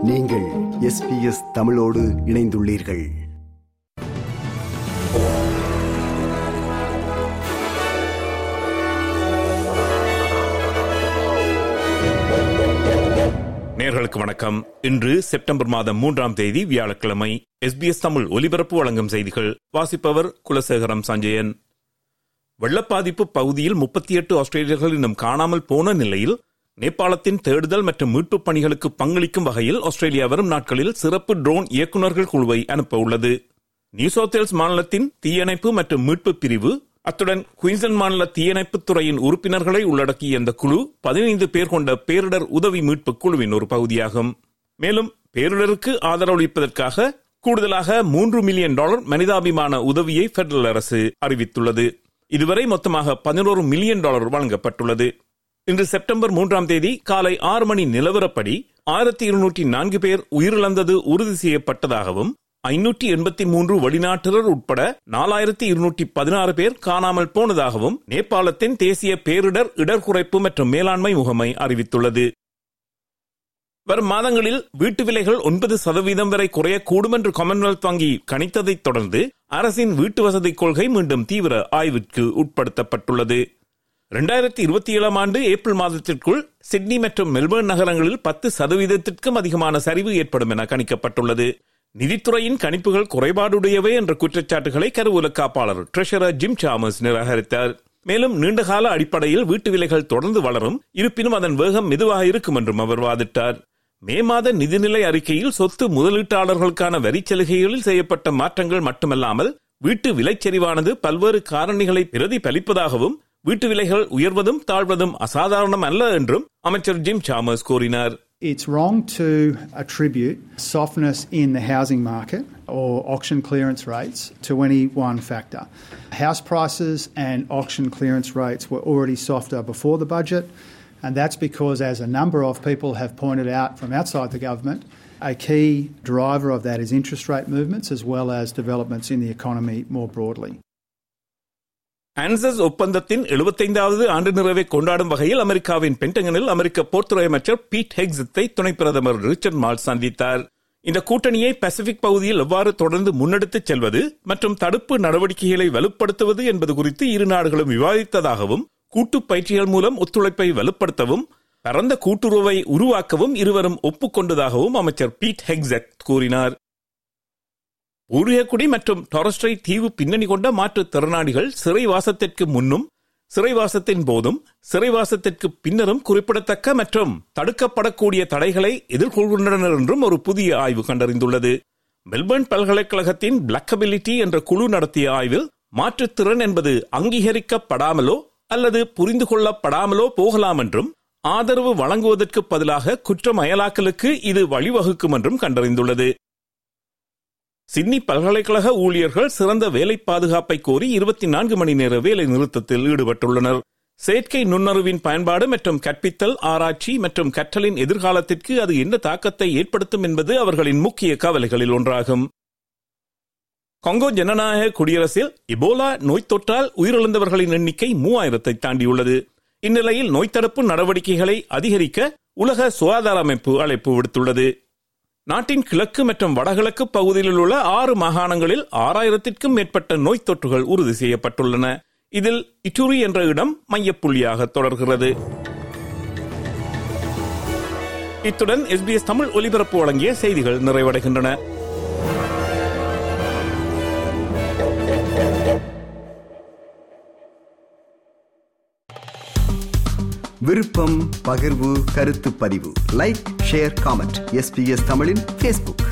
நீங்கள் எஸ்பிஎஸ் தமிழோடு இணைந்துள்ளீர்கள் நேர்களுக்கு வணக்கம் இன்று செப்டம்பர் மாதம் மூன்றாம் தேதி வியாழக்கிழமை எஸ்பிஎஸ் தமிழ் ஒலிபரப்பு வழங்கும் செய்திகள் வாசிப்பவர் குலசேகரம் சஞ்சயன் வெள்ளப்பாதிப்பு பகுதியில் முப்பத்தி எட்டு ஆஸ்திரேலியர்கள் இன்னும் காணாமல் போன நிலையில் நேபாளத்தின் தேடுதல் மற்றும் மீட்புப் பணிகளுக்கு பங்களிக்கும் வகையில் ஆஸ்திரேலியா வரும் நாட்களில் சிறப்பு ட்ரோன் இயக்குநர்கள் குழுவை அனுப்ப உள்ளது நியூ சவுத் வேல்ஸ் மாநிலத்தின் தீயணைப்பு மற்றும் மீட்பு பிரிவு அத்துடன் குயின்ஸ்லாந்து மாநில தீயணைப்புத் துறையின் உறுப்பினர்களை உள்ளடக்கிய இந்த குழு பதினைந்து பேர் கொண்ட பேரிடர் உதவி மீட்புக் குழுவின் ஒரு பகுதியாகும் மேலும் பேரிடருக்கு ஆதரவளிப்பதற்காக கூடுதலாக மூன்று மில்லியன் டாலர் மனிதாபிமான உதவியை பெடரல் அரசு அறிவித்துள்ளது இதுவரை மொத்தமாக பதினோரு மில்லியன் டாலர் வழங்கப்பட்டுள்ளது இன்று செப்டம்பர் மூன்றாம் தேதி காலை ஆறு மணி நிலவரப்படி ஆயிரத்தி இருநூற்றி நான்கு பேர் உயிரிழந்தது உறுதி செய்யப்பட்டதாகவும் ஐநூற்றி எண்பத்தி மூன்று வெளிநாட்டினர் உட்பட நாலாயிரத்தி இருநூற்றி பதினாறு பேர் காணாமல் போனதாகவும் நேபாளத்தின் தேசிய பேரிடர் இடர் குறைப்பு மற்றும் மேலாண்மை முகமை அறிவித்துள்ளது வரும் மாதங்களில் வீட்டு விலைகள் ஒன்பது சதவீதம் வரை குறையக்கூடும் என்று காமன்வெல்த் வங்கி கணித்ததைத் தொடர்ந்து அரசின் வீட்டு வசதி கொள்கை மீண்டும் தீவிர ஆய்விற்கு உட்படுத்தப்பட்டுள்ளது இரண்டாயிரத்தி இருபத்தி ஏழாம் ஆண்டு ஏப்ரல் மாதத்திற்குள் சிட்னி மற்றும் மெல்பர்ன் நகரங்களில் பத்து சதவீதத்திற்கும் அதிகமான சரிவு ஏற்படும் என கணிக்கப்பட்டுள்ளது நிதித்துறையின் கணிப்புகள் குறைபாடுடையவை என்ற குற்றச்சாட்டுகளை கருவூல காப்பாளர் ட்ரெஷரர் ஜிம் சாமஸ் நிராகரித்தார் மேலும் நீண்டகால அடிப்படையில் வீட்டு விலைகள் தொடர்ந்து வளரும் இருப்பினும் அதன் வேகம் மெதுவாக இருக்கும் என்றும் அவர் வாதிட்டார் மே மாத நிதிநிலை அறிக்கையில் சொத்து முதலீட்டாளர்களுக்கான வரி சலுகைகளில் செய்யப்பட்ட மாற்றங்கள் மட்டுமல்லாமல் வீட்டு விலைச்சரிவானது பல்வேறு காரணிகளை பிரதிபலிப்பதாகவும் வீட்டு விலைகள் உயர்வதும் தாழ்வதும் அசாதாரணம் அல்ல என்றும் அமைச்சர் ஜிம் சாமஸ் கூறினார் It's wrong to attribute softness in the housing market or auction clearance rates to any one factor. House prices and auction clearance rates were already softer before the budget, and that's because, as a number of people have pointed out from outside the government, a key driver of that is interest rate movements as well as developments in the economy more broadly. ஆன்சஸ் ஒப்பந்தத்தின் எழுபத்தைந்தாவது ஆண்டு நிறைவை கொண்டாடும் வகையில் அமெரிக்காவின் பென்டகனில் அமெரிக்க போர்த்துறை அமைச்சர் beat ஹெக்ஸத்தை துணை பிரதமர் ரிச்சர்ட் மால் சந்தித்தார் இந்த கூட்டணியை பசிபிக் பகுதியில் எவ்வாறு தொடர்ந்து முன்னெடுத்துச் செல்வது மற்றும் தடுப்பு நடவடிக்கைகளை வலுப்படுத்துவது என்பது குறித்து இரு நாடுகளும் விவாதித்ததாகவும் கூட்டு பயிற்சிகள் மூலம் ஒத்துழைப்பை வலுப்படுத்தவும் பரந்த கூட்டுறவை உருவாக்கவும் இருவரும் ஒப்புக்கொண்டதாகவும் அமைச்சர் பீட் ஹெக்ஸட் கூறினார் ஊழியக்குடி மற்றும் டொரஸ்ட்ரை தீவு பின்னணி கொண்ட மாற்றுத் திறனாளிகள் சிறைவாசத்திற்கு முன்னும் சிறைவாசத்தின் போதும் சிறைவாசத்திற்கு பின்னரும் குறிப்பிடத்தக்க மற்றும் தடுக்கப்படக்கூடிய தடைகளை எதிர்கொள்கின்றனர் என்றும் ஒரு புதிய ஆய்வு கண்டறிந்துள்ளது மெல்பர்ன் பல்கலைக்கழகத்தின் பிளக்கபிலிட்டி என்ற குழு நடத்திய ஆய்வில் மாற்றுத்திறன் என்பது அங்கீகரிக்கப்படாமலோ அல்லது புரிந்து கொள்ளப்படாமலோ போகலாம் என்றும் ஆதரவு வழங்குவதற்கு பதிலாக குற்றம் அயலாக்கலுக்கு இது வழிவகுக்கும் என்றும் கண்டறிந்துள்ளது சிட்னி பல்கலைக்கழக ஊழியர்கள் சிறந்த வேலை பாதுகாப்பை கோரி இருபத்தி நான்கு மணி நேர வேலை நிறுத்தத்தில் ஈடுபட்டுள்ளனர் செயற்கை நுண்ணறிவின் பயன்பாடு மற்றும் கற்பித்தல் ஆராய்ச்சி மற்றும் கற்றலின் எதிர்காலத்திற்கு அது என்ன தாக்கத்தை ஏற்படுத்தும் என்பது அவர்களின் முக்கிய கவலைகளில் ஒன்றாகும் கொங்கோ ஜனநாயக குடியரசில் இபோலா நோய் தொற்றால் உயிரிழந்தவர்களின் எண்ணிக்கை மூவாயிரத்தை தாண்டியுள்ளது இந்நிலையில் நோய் தடுப்பு நடவடிக்கைகளை அதிகரிக்க உலக சுகாதார அமைப்பு அழைப்பு விடுத்துள்ளது நாட்டின் கிழக்கு மற்றும் வடகிழக்கு பகுதியில் உள்ள ஆறு மாகாணங்களில் ஆறாயிரத்திற்கும் மேற்பட்ட நோய் தொற்றுகள் உறுதி செய்யப்பட்டுள்ளன இதில் இட்டூரி என்ற இடம் மையப்புள்ளியாக தொடர்கிறது இத்துடன் எஸ்பிஎஸ் தமிழ் ஒலிபரப்பு வழங்கிய செய்திகள் நிறைவடைகின்றன விருப்பம் பகிர்வு கருத்து பதிவு லைக் ஷேர் காமெண்ட் எஸ்பிஎஸ் தமிழின் ஃபேஸ்புக்